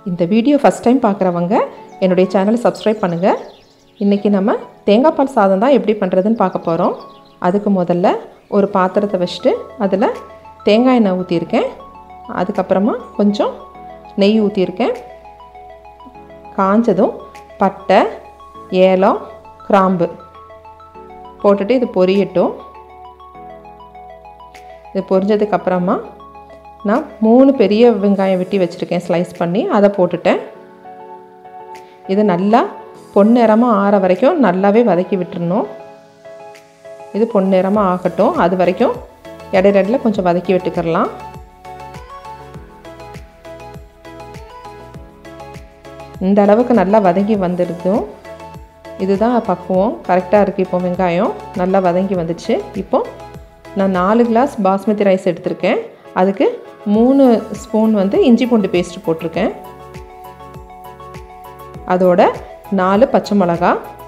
இந்த video first time பார்க்குறவங்க என்னுடைய சேனலை சப்ஸ்கிரைப் பண்ணுங்கள் இன்றைக்கி நம்ம தேங்காய் பால் சாதம் தான் எப்படி பண்ணுறதுன்னு பார்க்க போகிறோம் அதுக்கு முதல்ல ஒரு பாத்திரத்தை வச்சுட்டு அதில் தேங்காய் எண்ணெய் ஊற்றியிருக்கேன் அதுக்கப்புறமா கொஞ்சம் நெய் ஊற்றியிருக்கேன் காஞ்சதும் பட்டை ஏலம் கிராம்பு போட்டுட்டு இது பொரியட்டும் இது பொரிஞ்சதுக்கப்புறமா நான் மூணு பெரிய வெங்காயம் வெட்டி வச்சுருக்கேன் ஸ்லைஸ் பண்ணி அதை போட்டுட்டேன் இது நல்லா பொன்னிறமாக ஆற வரைக்கும் நல்லாவே வதக்கி விட்டுறணும் இது பொன்னிறமாக ஆகட்டும் அது வரைக்கும் இடையில இடையில கொஞ்சம் வதக்கி விட்டுக்கிறலாம் இந்த அளவுக்கு நல்லா வதங்கி வந்துடுதும் இதுதான் பக்குவம் கரெக்டாக இருக்குது இப்போ வெங்காயம் நல்லா வதங்கி வந்துடுச்சு இப்போ நான் நாலு கிளாஸ் பாஸ்மதி ரைஸ் எடுத்திருக்கேன் அதுக்கு மூணு ஸ்பூன் வந்து இஞ்சி பூண்டு பேஸ்ட் போட்டிருக்கேன் அதோட நாலு பச்சை மிளகா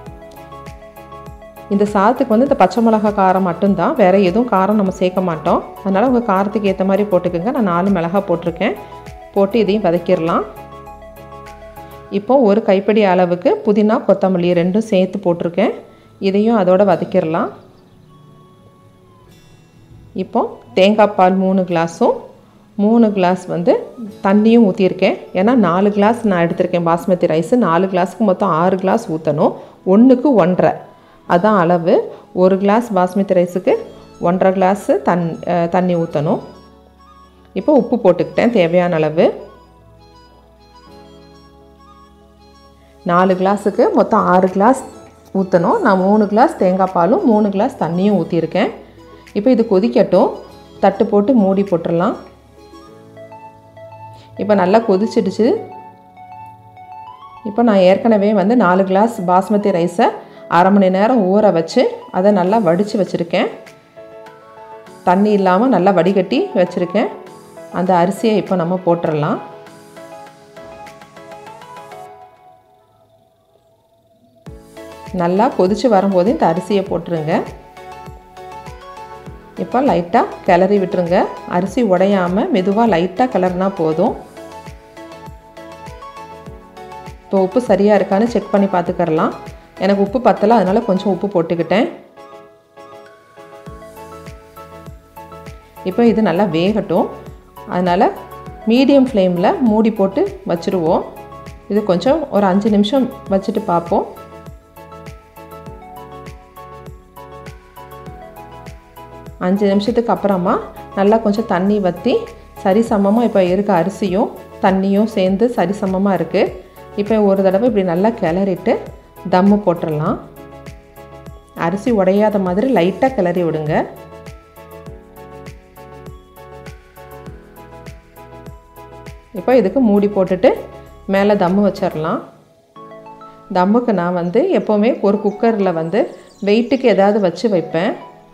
இந்த சாதத்துக்கு வந்து இந்த பச்சை மிளகா காரம் மட்டும்தான் வேறு எதுவும் காரம் நம்ம சேர்க்க மாட்டோம் அதனால் உங்கள் காரத்துக்கு ஏற்ற மாதிரி போட்டுக்கோங்க நான் நாலு மிளகா போட்டிருக்கேன் போட்டு இதையும் வதக்கிடலாம் இப்போ ஒரு கைப்பிடி அளவுக்கு புதினா கொத்தமல்லி ரெண்டும் சேர்த்து போட்டிருக்கேன் இதையும் அதோட வதக்கிடலாம் இப்போ தேங்காய் பால் மூணு கிளாஸும் மூணு கிளாஸ் வந்து தண்ணியும் ஊற்றியிருக்கேன் ஏன்னா நாலு கிளாஸ் நான் எடுத்திருக்கேன் பாஸ்மதி ரைஸு நாலு கிளாஸுக்கு மொத்தம் ஆறு கிளாஸ் ஊற்றணும் ஒன்றுக்கு ஒன்றரை அதான் அளவு ஒரு கிளாஸ் பாஸ்மதி ரைஸுக்கு ஒன்றரை கிளாஸு தன் தண்ணி ஊற்றணும் இப்போ உப்பு போட்டுக்கிட்டேன் தேவையான அளவு நாலு கிளாஸுக்கு மொத்தம் ஆறு கிளாஸ் ஊற்றணும் நான் மூணு கிளாஸ் தேங்காய் பாலும் மூணு கிளாஸ் தண்ணியும் ஊற்றிருக்கேன் இப்போ இது கொதிக்கட்டும் தட்டு போட்டு மூடி போட்டுடலாம் இப்போ நல்லா கொதிச்சிடுச்சு இப்போ நான் ஏற்கனவே வந்து நாலு கிளாஸ் பாஸ்மதி ரைஸை அரை மணி நேரம் ஊற வச்சு அதை நல்லா வடித்து வச்சுருக்கேன் தண்ணி இல்லாமல் நல்லா வடிகட்டி வச்சுருக்கேன் அந்த அரிசியை இப்போ நம்ம போட்டுடலாம் நல்லா கொதித்து வரும்போது இந்த அரிசியை போட்டுருங்க இப்போ லைட்டாக கிளறி விட்டுருங்க அரிசி உடையாமல் மெதுவாக லைட்டாக கிளறினா போதும் இப்போ உப்பு சரியாக இருக்கான்னு செக் பண்ணி பார்த்துக்கறலாம் எனக்கு உப்பு பத்தலை அதனால் கொஞ்சம் உப்பு போட்டுக்கிட்டேன் இப்போ இது நல்லா வேகட்டும் அதனால் மீடியம் ஃப்ளேமில் மூடி போட்டு வச்சுருவோம் இது கொஞ்சம் ஒரு அஞ்சு நிமிஷம் வச்சுட்டு பார்ப்போம் அஞ்சு நிமிஷத்துக்கு அப்புறமா நல்லா கொஞ்சம் தண்ணி வற்றி சரிசமமாக இப்போ இருக்க அரிசியும் தண்ணியும் சேர்ந்து சரிசமமாக இருக்குது இப்போ ஒரு தடவை இப்படி நல்லா கிளறிட்டு தம்மு போட்டுடலாம் அரிசி உடையாத மாதிரி லைட்டாக கிளறி விடுங்க இப்போ இதுக்கு மூடி போட்டுட்டு மேலே தம்மு வச்சிடலாம் தம்முக்கு நான் வந்து எப்போவுமே ஒரு குக்கரில் வந்து வெயிட்டுக்கு ஏதாவது வச்சு வைப்பேன்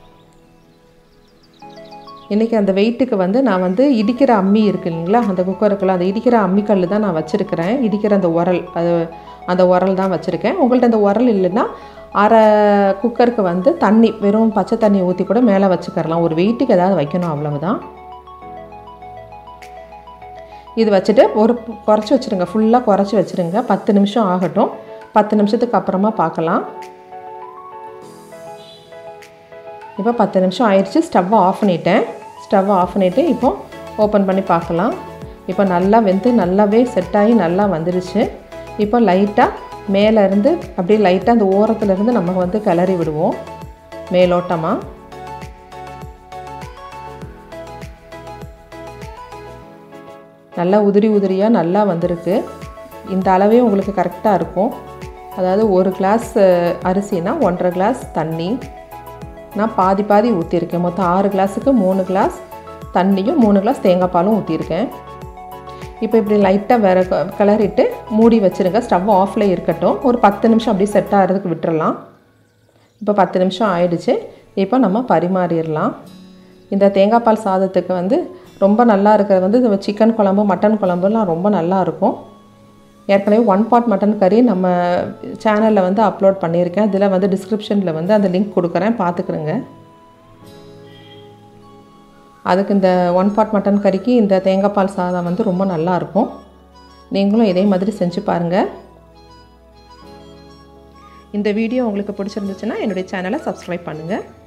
இன்றைக்கி அந்த வெயிட்டுக்கு வந்து நான் வந்து இடிக்கிற அம்மி இருக்கு இல்லைங்களா அந்த குக்கருக்குள்ள அந்த இடிக்கிற அம்மிக்கல் தான் நான் வச்சுருக்கிறேன் இடிக்கிற அந்த உரல் அது அந்த உரல் தான் வச்சுருக்கேன் உங்கள்கிட்ட அந்த உரல் இல்லைன்னா அரை குக்கருக்கு வந்து தண்ணி வெறும் பச்சை தண்ணி ஊற்றி கூட மேலே வச்சுக்கரலாம் ஒரு வெயிட்டுக்கு ஏதாவது வைக்கணும் அவ்வளவுதான் இது வச்சுட்டு ஒரு குறைச்சி வச்சுருங்க ஃபுல்லாக குறைச்சி வச்சுருங்க பத்து நிமிஷம் ஆகட்டும் பத்து நிமிஷத்துக்கு அப்புறமா பார்க்கலாம் இப்போ பத்து நிமிஷம் ஆயிடுச்சு ஸ்டவ்வை ஆஃப் பண்ணிட்டேன் ஸ்டவ்வை ஆஃப் பண்ணிவிட்டு இப்போ ஓப்பன் பண்ணி பார்க்கலாம் இப்போ நல்லா வெந்து நல்லாவே செட் ஆகி நல்லா வந்துடுச்சு இப்போ லைட்டாக மேலேருந்து அப்படியே லைட்டாக அந்த ஓரத்துலேருந்து நம்ம வந்து கிளறி விடுவோம் மேலோட்டமாக நல்லா உதிரி உதிரியாக நல்லா வந்திருக்கு இந்த அளவே உங்களுக்கு கரெக்டாக இருக்கும் அதாவது ஒரு கிளாஸ் அரிசினா ஒன்றரை கிளாஸ் தண்ணி நான் பாதி பாதி ஊற்றிருக்கேன் மொத்தம் ஆறு கிளாஸுக்கு மூணு கிளாஸ் தண்ணியும் மூணு கிளாஸ் தேங்காய் பாலும் ஊற்றிருக்கேன் இப்போ இப்படி லைட்டாக வேறு கிளறிட்டு மூடி வச்சுருங்க ஸ்டவ் ஆஃபில் இருக்கட்டும் ஒரு பத்து நிமிஷம் அப்படியே செட் ஆகிறதுக்கு விட்டுறலாம் இப்போ பத்து நிமிஷம் ஆயிடுச்சு இப்போ நம்ம பரிமாறிடலாம் இந்த தேங்காய் பால் சாதத்துக்கு வந்து ரொம்ப நல்லா இருக்கிறது வந்து இந்த சிக்கன் குழம்பு மட்டன் குழம்புலாம் ரொம்ப நல்லா இருக்கும் ஏற்கனவே ஒன் பாட் மட்டன் கறி நம்ம சேனலில் வந்து அப்லோட் பண்ணியிருக்கேன் இதில் வந்து டிஸ்கிரிப்ஷனில் வந்து அந்த லிங்க் கொடுக்குறேன் பார்த்துக்குறேங்க அதுக்கு இந்த ஒன் பாட் மட்டன் கறிக்கு இந்த தேங்காய் பால் சாதம் வந்து ரொம்ப நல்லாயிருக்கும் நீங்களும் இதே மாதிரி செஞ்சு பாருங்கள் இந்த வீடியோ உங்களுக்கு பிடிச்சிருந்துச்சுன்னா என்னுடைய சேனலை சப்ஸ்கிரைப் பண்ணுங்கள்